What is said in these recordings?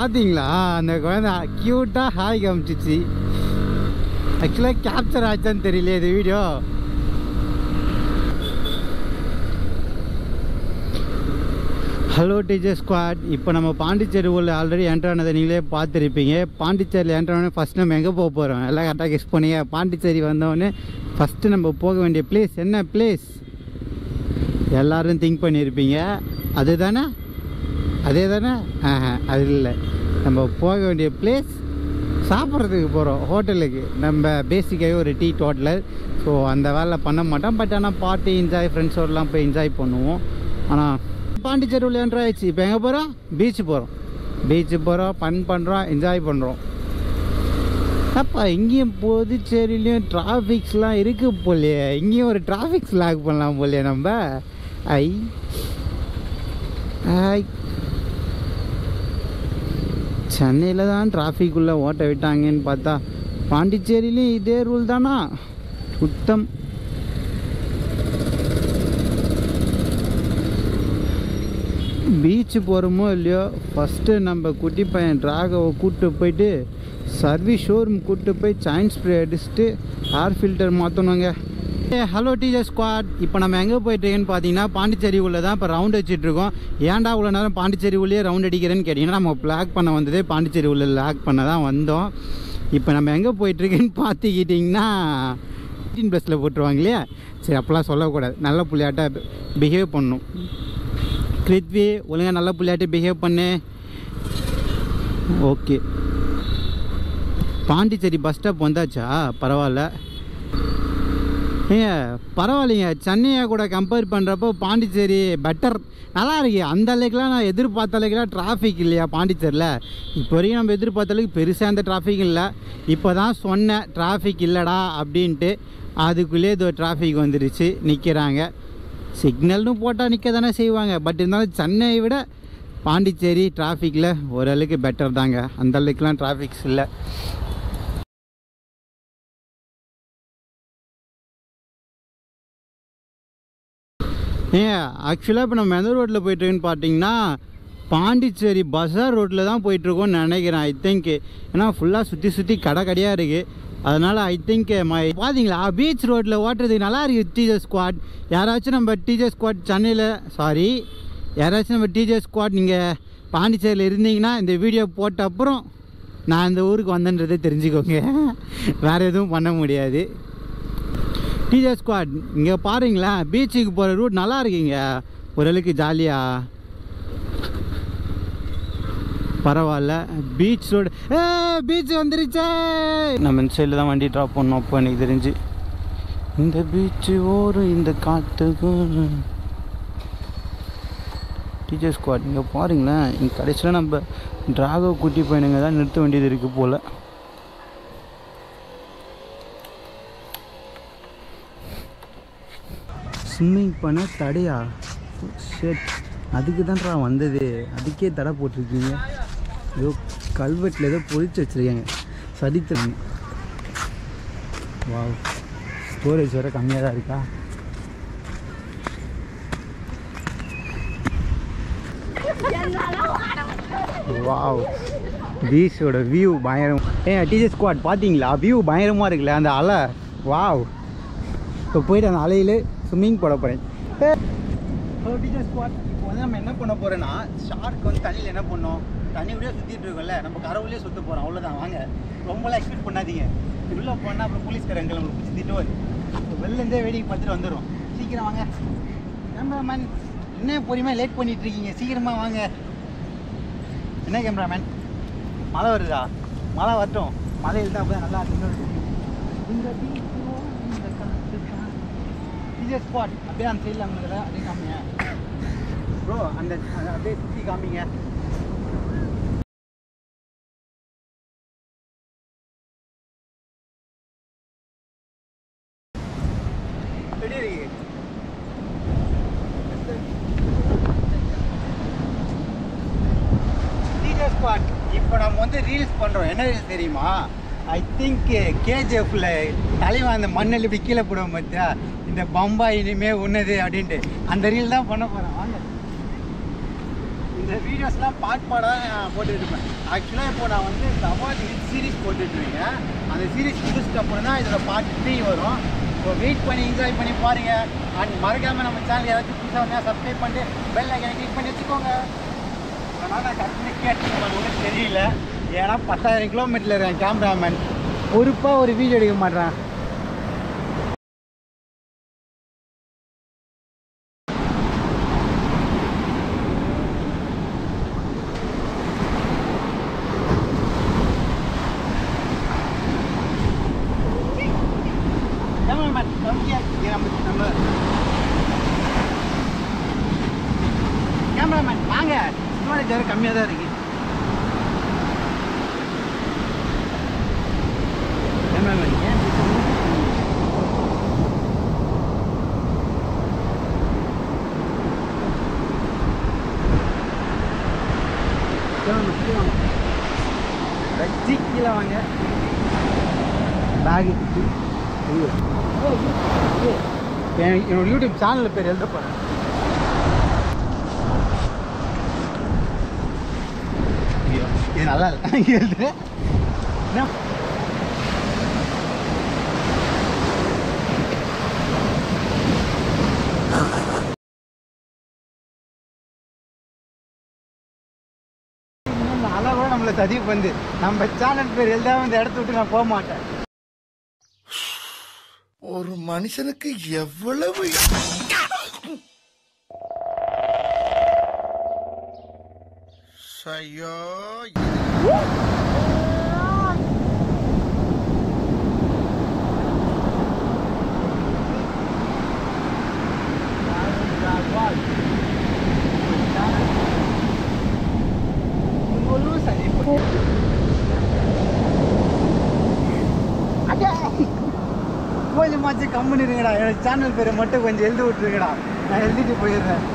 பார்த்தீங்களா அந்த குழந்தை க்யூட்டாக ஹாய் காமிச்சிச்சு ஆக்சுவலாக கேப்சர் ஆச்சான்னு தெரியல இது வீடியோ ஹலோ டீச்சர் ஸ்குவாட் இப்போ நம்ம பாண்டிச்சேரி ஊரில் ஆல்ரெடி என்ட்ரு ஆனதை நீங்களே பார்த்துருப்பீங்க பாண்டிச்சேரியில் என்ட்ரு ஆனே ஃபஸ்ட் நம்ம எங்கே போக போகிறோம் எல்லாம் கரெக்டாக கெஸ் பண்ணிங்க பாண்டிச்சேரி வந்தோடனே ஃபஸ்ட்டு நம்ம போக வேண்டிய பிளேஸ் என்ன பிளேஸ் எல்லாரும் திங்க் பண்ணியிருப்பீங்க அதுதானே அதே தானே ஆஹா அது இல்லை நம்ம போக வேண்டிய பிளேஸ் சாப்பிட்றதுக்கு போகிறோம் ஹோட்டலுக்கு நம்ம பேசிக்காகவே ஒரு டீ ஹோட்டலர் ஸோ அந்த வேலை பண்ண மாட்டோம் பட் ஆனால் பார்ட்டி என்ஜாய் ஃப்ரெண்ட்ஸோடலாம் போய் என்ஜாய் பண்ணுவோம் ஆனால் பாண்டிச்சேரி உள்ள என்ட்ரு ஆயிடுச்சு இப்போ எங்கே போகிறோம் பீச்சு போகிறோம் பீச்சு போகிறோம் ஃபன் பண்ணுறோம் என்ஜாய் பண்ணுறோம் அப்பா இங்கேயும் புதுச்சேரியிலையும் டிராஃபிக்ஸ்லாம் இருக்கு போலையே இங்கேயும் ஒரு டிராஃபிக் லாக் பண்ணலாம் போலையே நம்ம ஐ ஐ சென்னையில் தான் டிராஃபிக் உள்ள ஓட்ட விட்டாங்கன்னு பார்த்தா பாண்டிச்சேரியிலையும் இதே ரூல் தானா சுத்தம் பீச்சு போகிறோமோ இல்லையோ ஃபஸ்ட்டு நம்ம குட்டி பையன் ட்ராகவை கூப்பிட்டு போயிட்டு சர்வீஸ் ஷோரூம் கூப்பிட்டு போய் சைன் ஸ்ப்ரே அடிச்சுட்டு ஏர் ஃபில்டர் மாற்றணுங்க ஹலோ டீச்சர் ஸ்குவாட் இப்போ நம்ம எங்கே போயிட்டுருக்கேன்னு பார்த்தீங்கன்னா பாண்டிச்சேரி உள்ள தான் இப்போ ரவுண்ட் வச்சுட்டு இருக்கோம் ஏன்டா இவ்வளோ நேரம் பாண்டிச்சேரி உள்ளே ரவுண்ட் அடிக்கிறேன்னு கேட்டிங்கன்னா நம்ம பிளாக் பண்ண வந்ததே பாண்டிச்சேரி உள்ள லாக் பண்ண தான் வந்தோம் இப்போ நம்ம எங்கே போயிட்டுருக்கேன்னு பார்த்துக்கிட்டிங்கன்னா எயிட்டீன் ப்ளஸில் போட்டுருவாங்க இல்லையா சரி அப்போலாம் சொல்லக்கூடாது நல்ல புள்ளையாட்ட பிஹேவ் பண்ணணும் கிருத்வி ஒழுங்காக நல்ல புள்ளையாட்டி பிஹேவ் பண்ணு ஓகே பாண்டிச்சேரி பஸ் ஸ்டாப் வந்தாச்சா பரவாயில்ல ஏங்க பரவாயில்லைங்க சென்னையை கூட கம்பேர் பண்ணுறப்போ பாண்டிச்சேரி பெட்டர் நல்லா இருக்கு அந்த அளவுக்குலாம் நான் எதிர்பார்த்த அளவுக்குலாம் டிராஃபிக் இல்லையா பாண்டிச்சேரியில் இப்போ வரைக்கும் நம்ம எதிர்பார்த்த அளவுக்கு பெருசாக அந்த டிராஃபிக் இல்லை இப்போ தான் சொன்னேன் டிராஃபிக் இல்லைடா அப்படின்ட்டு அதுக்குள்ளேயே இது டிராஃபிக் வந்துருச்சு நிற்கிறாங்க சிக்னல்னு போட்டால் நிற்க தானே செய்வாங்க பட் இருந்தாலும் சென்னையை விட பாண்டிச்சேரி டிராஃபிக்கில் ஓரளவுக்கு பெட்டர் தாங்க அந்த அளவுக்குலாம் டிராஃபிக்ஸ் இல்லை ஏன் ஆக்சுவலாக இப்போ நம்ம எந்த ரோட்டில் போயிட்டுருக்குன்னு பார்த்தீங்கன்னா பாண்டிச்சேரி பஸார் ரோட்டில் தான் போயிட்டுருக்கோம்னு நினைக்கிறேன் ஐ திங்க் ஏன்னா ஃபுல்லாக சுற்றி சுற்றி கடை கடையாக இருக்குது அதனால் ஐ திங்க் மை பார்த்தீங்களா பீச் ரோட்டில் ஓட்டுறதுக்கு நல்லா இருக்குது டீச்சர் ஸ்குவாட் யாராச்சும் நம்ம டீச்சர் ஸ்குவாட் சென்னையில் சாரி யாராச்சும் நம்ம டீச்சர் ஸ்குவாட் நீங்கள் பாண்டிச்சேரியில் இருந்தீங்கன்னா இந்த வீடியோ போட்ட அப்புறம் நான் இந்த ஊருக்கு வந்தேன்றதை தெரிஞ்சுக்கோங்க வேறு எதுவும் பண்ண முடியாது டீச்சர் ஸ்குவாட் இங்கே பாருங்களேன் பீச்சுக்கு போகிற ரூட் நல்லா இருக்குங்க ஓரளவுக்கு ஜாலியாக பரவாயில்ல பீச் ரோடு ஏ பீச் வந்துருச்சே நம்ம இந்த சைடில் தான் வண்டி ட்ராப் பண்ணோம் அப்போ எனக்கு தெரிஞ்சு இந்த பீச்சு ஓரும் இந்த காட்டுக்கு டீச்சர் ஸ்குவாட் இங்கே பாருங்களேன் இங்கே கடைசியில் நம்ம டிராகோ குட்டி பையனுங்க தான் நிறுத்த வேண்டியது இருக்குது போல் ஸ்விம்மிங் பண்ண தடையா ஷெட் அதுக்கு தான்டா வந்தது அதுக்கே தடை போட்டிருக்கீங்க ஏதோ கல்வெட்டில் ஏதோ பொழிச்சு வச்சுருக்காங்க சரித்திரம் வாவ் ஸ்டோரேஜ் வேறு கம்மியாக தான் இருக்கா வாவ் பீச்சோட வியூ பயங்கரம் ஏ டீச்சர் ஸ்குவாட் பார்த்தீங்களா வியூ பயங்கரமாக இருக்குல்ல அந்த அலை வாவ் இப்போ போயிட்டு அந்த அலையில் ஸ்விம்மிங் போட போகிறேன் ஹலோ டீச்சர் ஸ்குவாட் இப்போ வந்து நம்ம என்ன பண்ண போகிறோன்னா ஷார்க் வந்து தண்ணியில் என்ன பண்ணோம் தண்ணி உள்ளே சுற்றிட்டு இருக்கோம்ல நம்ம கரவுலேயே சுற்ற போகிறோம் அவ்வளோதான் வாங்க ரொம்பலாம் எக்ஸ்பெக்ட் பண்ணாதீங்க உள்ளே போனால் அப்புறம் போலீஸ்காரங்க நம்மளுக்கு பிடிச்சி திட்டுவார் இப்போ வெளிலேருந்தே வேடிக்கை பார்த்துட்டு வந்துடும் சீக்கிரம் வாங்க கேமராமேன் என்ன பொறுமையாக லேட் பண்ணிட்டு இருக்கீங்க சீக்கிரமாக வாங்க என்ன கேமராமேன் மழை வருதா மழை வரட்டும் மழை இருந்தால் அப்போ நல்லா இருக்கும் இந்த beach-ஓ, இந்த காத்து தான். டீச்சர் ஸ்பாட் அப்படியே அந்த சைடில் அங்கே அப்படியே காமிங்க ப்ரோ அந்த அந்த அப்படியே சுற்றி காமிங்க எப்படி இருக்கு டீச்சர் ஸ்பாட் இப்போ நம்ம வந்து ரீல்ஸ் பண்ணுறோம் என்ன ரீல்ஸ் தெரியுமா ஐ திங்க் கேஜிஎஃப்ல தலைவன் அந்த மண்ணில் இப்படி கீழே போடுவோம் பார்த்தியா இந்த பம்பாய் இனிமே உன்னது அப்படின்ட்டு அந்த ரீல் தான் பண்ண போகிறேன் வாங்க இந்த இந்த வீடியோஸ்லாம் பார்ட் பாடாக போட்டுட்டு இருப்பேன் ஆக்சுவலாக இப்போ நான் வந்து சவால் ஹிட் சீரிஸ் போட்டுட்டு இருக்கேன் அந்த சீரிஸ் முடிச்சுட்டு அப்புறம் தான் இதில் பார்ட் த்ரீ வரும் ஸோ வெயிட் பண்ணி என்ஜாய் பண்ணி பாருங்கள் அண்ட் மறக்காமல் நம்ம சேனல் ஏதாச்சும் புதுசாக வந்தால் சப்ஸ்கிரைப் பண்ணிட்டு பெல் ஐக்கனை கிளிக் பண்ணி வச்சுக்கோங்க அதனால் நான் டக்குனு கேட்டு ஒன்றும் தெரியல ஏன்னா பத்தாயிரம் கிலோமீட்டரில் இருக்கேன் கேமராமேன் பொறுப்பாக ஒரு வீடியோ எடுக்க மாட்டேன் கேமராமேன் நம்ம நம்ம கேமராமேன் வாங்க ஸ்டோரேஜ் வேறு கம்மியாக தான் இருக்கு கேமராமேன் ஏன் வச்சு கீழே வாங்க பேகு என்னோட யூடியூப் சேனல் பேர் எழுத போகிறேன் இது நல்லா இல்லை எழுது என்ன நல்லா கூட நம்மளை சதிவு வந்து நம்ம சேனல் பேர் எழுதாம இந்த இடத்த விட்டு நான் போக மாட்டேன் ஒரு மனுஷனுக்கு எவ்வளவு ஐயோ கொஞ்சமாச்சு கம்மன் இருங்கடா என்னோட சேனல் பேரை மட்டும் கொஞ்சம் எழுதி விட்டுருங்கடா நான் எழுதிட்டு போயிடுறேன்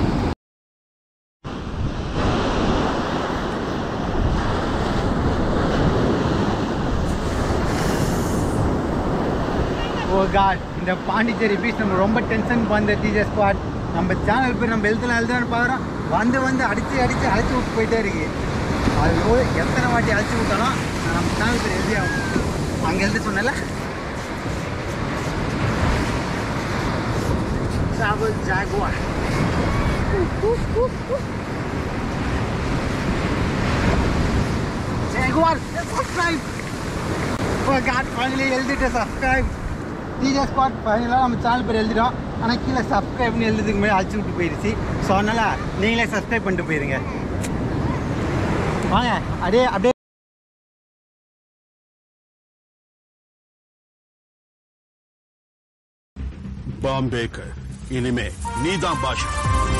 ஓ காட் இந்த பாண்டிச்சேரி பீச் நம்ம ரொம்ப டென்ஷன் பண்ண டீச்சர் ஸ்குவாட் நம்ம சேனல் பேர் நம்ம எழுதலாம் எழுதலாம்னு பார்க்குறோம் வந்து வந்து அடித்து அடித்து அழைச்சி விட்டு போயிட்டே இருக்கு அது எவ்வளோ எத்தனை வாட்டி அழைச்சி விட்டாலும் நான் நம்ம சேனல் பேர் எழுதி ஆகும் அங்கே எழுத சொன்னல Travel Jaguar. Jaguar, subscribe. Oh God, finally எழுதிட்டு subscribe. டிஜே ஸ்பாட் ஃபைனலாக நம்ம சேனல் பேர் எழுதிட்டோம் ஆனால் கீழே சப்ஸ்கிரைப்னு எழுதுறதுக்கு முன்னாடி அழைச்சி விட்டு போயிடுச்சு ஸோ அதனால் நீங்களே சப்ஸ்கிரைப் பண்ணிட்டு போயிருங்க வாங்க அப்படியே அப்படியே பாம்பேக்கு இனிமே நீதான் பாஷா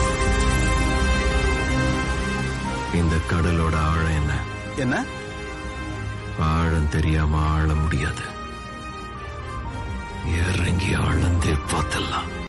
இந்த கடலோட ஆழம் என்ன என்ன ஆழம் தெரியாம ஆழ முடியாது இறங்கி ஆழந்தே பார்த்தலாம்